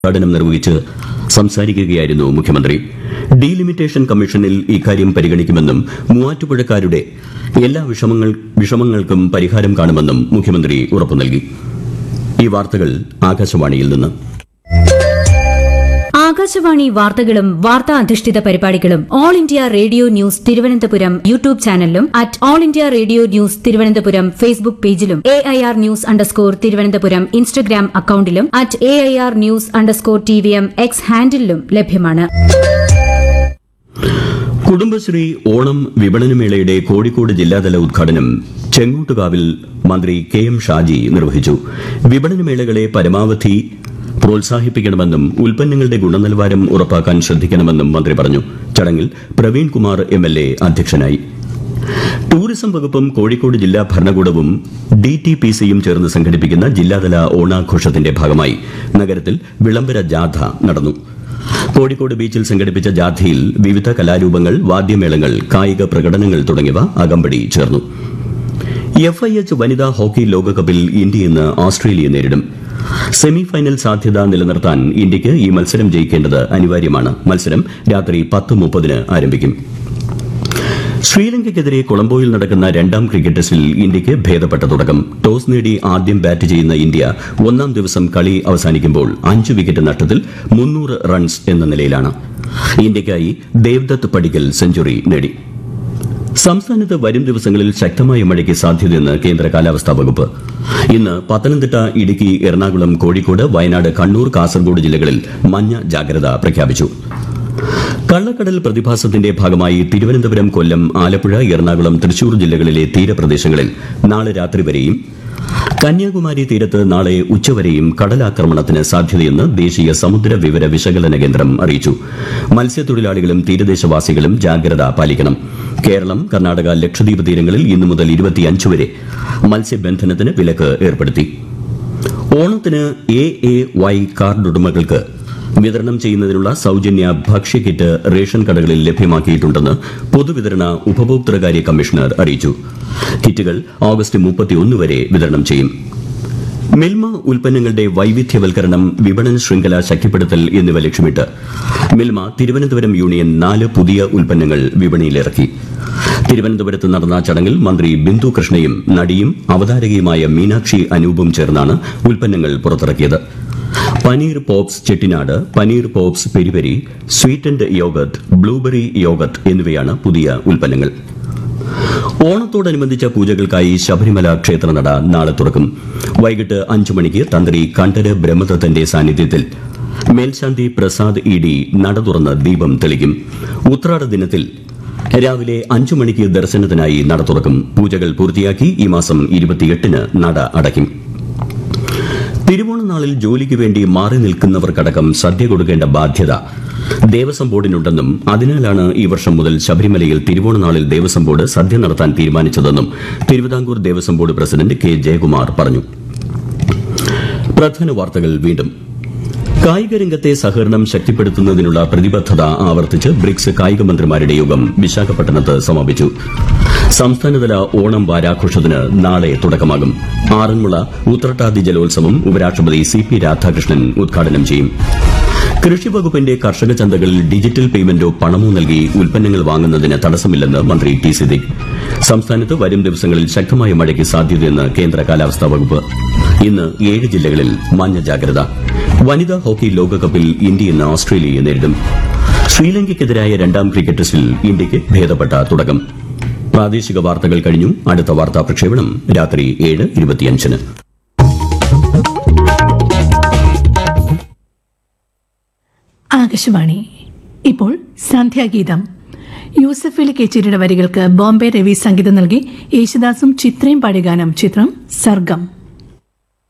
ഉദ്ഘാടനം നിർവഹിച്ച് സംസാരിക്കുകയായിരുന്നു മുഖ്യമന്ത്രി ഡീലിമിറ്റേഷൻ കമ്മീഷനിൽ ഇക്കാര്യം പരിഗണിക്കുമെന്നും മൂവാറ്റുപുഴക്കാരുടെ എല്ലാ വിഷമങ്ങൾ വിഷമങ്ങൾക്കും പരിഹാരം കാണുമെന്നും മുഖ്യമന്ത്രി ഉറപ്പു നൽകി ഈ വാർത്തകൾ ആകാശവാണിയിൽ നിന്ന് ആകാശവാണി വാർത്തകളും വാർത്താ അധിഷ്ഠിത പരിപാടികളും All India Radio news Thiruvananthapuram YouTube ചാനലിലും at All India Radio news Thiruvananthapuram Facebook പേജിലും A I R news underscore Thiruvananthapuram Instagram അക്കൌണ്ടിലും at A I R news underscore T V M X ഹാൻഡിലും ലഭ്യമാണ് കുടുംബശ്രീ ഓണം വിപണനമേളയുടെ കോഴിക്കോട് ജില്ലാതല ഉദ്ഘാടനം ചെങ്ങോട്ടുകാവിൽ മന്ത്രി കെ എം ഷാജി നിർവഹിച്ചു വിപണനമേളകളെ പരമാവധി പ്രോത്സാഹിപ്പിക്കണമെന്നും ഉൽപ്പന്നങ്ങളുടെ ഗുണനിലവാരം ഉറപ്പാക്കാൻ ശ്രദ്ധിക്കണമെന്നും മന്ത്രി പറഞ്ഞു ചടങ്ങിൽ Praveen Kumar M L A അധ്യക്ഷനായി ടൂറിസം വകുപ്പും കോഴിക്കോട് ജില്ലാ ഭരണകൂടവും ഡി ടി പി സിയും ചേർന്ന് സംഘടിപ്പിക്കുന്ന ജില്ലാതല ഓണാഘോഷത്തിന്റെ ഭാഗമായി നഗരത്തിൽ വിളംബര ജാഥ നടന്നു കോഴിക്കോട് ബീച്ചിൽ സംഘടിപ്പിച്ച ജാഥയിൽ വിവിധ കലാരൂപങ്ങൾ വാദ്യമേളങ്ങൾ കായിക പ്രകടനങ്ങൾ തുടങ്ങിയവ അകമ്പടി ചേർന്നു എഫ് ഐ എച്ച് വനിതാ ഹോക്കി ലോകകപ്പിൽ ഇന്ത്യ ഇന്ന് ഓസ്ട്രേലിയയെ നേരിടും സെമി ഫൈനൽ സാധ്യത നിലനിർത്താൻ ഇന്ത്യയ്ക്ക് ഈ മത്സരം ജയിക്കേണ്ടത് അനിവാര്യമാണ് മത്സരം രാത്രി പത്ത് മുപ്പതിന് ആരംഭിക്കും ശ്രീലങ്കയ്ക്കെതിരെ കൊളംബോയിൽ നടക്കുന്ന രണ്ടാം ക്രിക്കറ്റ് ടെസ്റ്റിൽ ഇന്ത്യയ്ക്ക് ഭേദപ്പെട്ട തുടക്കം ടോസ് നേടി ആദ്യം ബാറ്റ് ചെയ്യുന്ന ഇന്ത്യ ഒന്നാം ദിവസം കളി അവസാനിക്കുമ്പോൾ അഞ്ച് വിക്കറ്റ് നഷ്ടത്തിൽ മുന്നൂറ് റൺസ് എന്ന നിലയിലാണ് ഇന്ത്യയ്ക്കായി ദേവ്ദത്ത് പടിക്കൽ സെഞ്ചുറി നേടി സംസ്ഥാനത്ത് വരും ദിവസങ്ങളിൽ ശക്തമായ മഴയ്ക്ക് സാധ്യതയെന്ന് കേന്ദ്ര കാലാവസ്ഥാ വകുപ്പ് ഇന്ന് പത്തനംതിട്ട ഇടുക്കി എറണാകുളം കോഴിക്കോട് വയനാട് കണ്ണൂർ കാസർഗോഡ് ജില്ലകളിൽ മഞ്ഞ ജാഗ്രത പ്രഖ്യാപിച്ചു കള്ളക്കടൽ പ്രതിഭാസത്തിന്റെ ഭാഗമായി തിരുവനന്തപുരം കൊല്ലം ആലപ്പുഴ എറണാകുളം തൃശൂർ ജില്ലകളിലെ തീരപ്രദേശങ്ങളിൽ നാളെ രാത്രി വരെയും കന്യാകുമാരി തീരത്ത് നാളെ ഉച്ചവരെയും കടലാക്രമണത്തിന് സാധ്യതയെന്ന് ദേശീയ സമുദ്ര വിവര വിശകലന കേന്ദ്രം അറിയിച്ചു മത്സ്യത്തൊഴിലാളികളും തീരദേശവാസികളും ജാഗ്രത പാലിക്കണം കേരളം കർണാടക ലക്ഷദ്വീപ് തീരങ്ങളിൽ ഇന്നു മുതൽ ഇരുപത്തിയഞ്ച് വരെ മത്സ്യബന്ധനത്തിന് വിലക്ക് ഏർപ്പെടുത്തി ഓണത്തിന് എ എ വൈ കാർഡ് ഉടമകൾക്ക് വിതരണം ചെയ്യുന്നതിനുള്ള സൌജന്യ ഭക്ഷ്യക്കിറ്റ് റേഷൻ കടകളിൽ ലഭ്യമാക്കിയിട്ടുണ്ടെന്ന് പൊതുവിതരണ ഉപഭോക്തൃകാര്യ കമ്മീഷണർ അറിയിച്ചു കിറ്റുകൾ ഓഗസ്റ്റ് മുപ്പത്തിയൊന്ന് വരെ വിതരണം ചെയ്യും മിൽമ ഉൽപ്പന്നങ്ങളുടെ വൈവിധ്യവൽക്കരണം വിപണന ശൃംഖല ശക്തിപ്പെടുത്തൽ എന്നിവ ലക്ഷ്യമിട്ട് മിൽമ തിരുവനന്തപുരം യൂണിയൻ നാല് പുതിയ ഉൽപ്പന്നങ്ങൾ വിപണിയിലിറക്കി തിരുവനന്തപുരത്ത് നടന്ന ചടങ്ങിൽ മന്ത്രി ബിന്ദു കൃഷ്ണയും നടിയും അവതാരകയുമായ മീനാക്ഷി അനൂപും ചേർന്നാണ് ഉൽപ്പന്നങ്ങൾ പുറത്തിറക്കിയത് paneer pops Chettinad paneer pops peri peri sweetened yogurt blueberry yogurt എന്നിവയാണ് പുതിയ ഉൽപ്പന്നങ്ങൾ ഓണത്തോടനുബന്ധിച്ച പൂജകൾക്കായി ശബരിമല ക്ഷേത്രനട നാളെ തുറക്കും വൈകിട്ട് അഞ്ചു മണിക്ക് തന്ത്രി കണ്ഠര് ബ്രഹ്മദത്തന്റെ സാന്നിധ്യത്തിൽ മേൽശാന്തി പ്രസാദ് ഇ ഡി നട തുറന്ന് ദീപം തെളിക്കും ഉത്രാട ദിനത്തിൽ രാവിലെ അഞ്ചു മണിക്ക് ദർശനത്തിനായി നട തുറക്കും പൂജകൾ പൂർത്തിയാക്കി ഈ മാസം ഇരുപത്തിയെട്ടിന് നട അടയ്ക്കും തിരുവോണനാളിൽ ജോലിക്ക് വേണ്ടി മാറി നിൽക്കുന്നവർക്കടക്കം സദ്യ കൊടുക്കേണ്ട ബാധ്യത ദേവസ്വം ബോർഡിനുണ്ടെന്നും അതിനാലാണ് ഈ വർഷം മുതൽ ശബരിമലയിൽ തിരുവോണനാളിൽ ദേവസ്വം ബോർഡ് സദ്യ നടത്താൻ തീരുമാനിച്ചതെന്നും Thiruvithamkoor Devaswom board president K Jayakumar പറഞ്ഞു പ്രധാന വാർത്തകൾ വീണ്ടും കായിക രംഗത്തെ സഹകരണം ശക്തിപ്പെടുത്തുന്നതിനുള്ള പ്രതിബദ്ധത ആവർത്തിച്ച് ബ്രിക്സ് കായിക മന്ത്രിമാരുടെ യോഗം വിശാഖപട്ടണത്ത് സമാപിച്ചു സംസ്ഥാനതല ഓണം വാരാഘോഷത്തിന് നാളെ തുടക്കമാകും ആറന്മുള ഉത്രട്ടാതി ജലോത്സവം ഉപരാഷ്ട്രപതി സി പി രാധാകൃഷ്ണൻ ഉദ്ഘാടനം ചെയ്യും കൃഷി വകുപ്പിന്റെ കർഷക ചന്തകളിൽ ഡിജിറ്റൽ പേയ്മെന്റോ പണമോ നൽകി ഉൽപ്പന്നങ്ങൾ വാങ്ങുന്നതിന് തടസ്സമില്ലെന്ന് മന്ത്രി ടി സിദ്ദിഖ് സംസ്ഥാനത്ത് വരും ദിവസങ്ങളിൽ ശക്തമായ മഴയ്ക്ക് സാധ്യതയെന്ന് കേന്ദ്ര കാലാവസ്ഥാ വകുപ്പ് ഇന്ന് ഏഴ് ജില്ലകളിൽ മഞ്ഞ ജാഗ്രത വനിതാ ഹോക്കി ലോകകപ്പിൽ ഇന്ത്യ ഇന്ന് ഓസ്ട്രേലിയയെ നേരിടും ശ്രീലങ്കയ്ക്കെതിരായ രണ്ടാം ക്രിക്കറ്റ് ടെസ്റ്റിൽ ഇന്ത്യയ്ക്ക് ഭേദപ്പെട്ട തുടക്കം പ്രാദേശിക വാർത്തകൾ കഴിഞ്ഞു അടുത്ത വാർത്താ പ്രക്ഷേപണം രാത്രി ഏഴ് ഇരുപത്തിയഞ്ചിന് ആകാശവാണി ഇപ്പോൾ സന്ധ്യാഗീതം യൂസഫ് അലി കേച്ചേരിയുടെ വരികൾക്ക് ബോംബെ രവി സംഗീതം നൽകി യേശുദാസും ചിത്രയും പാടിയ ഗാനം ചിത്രം സർഗം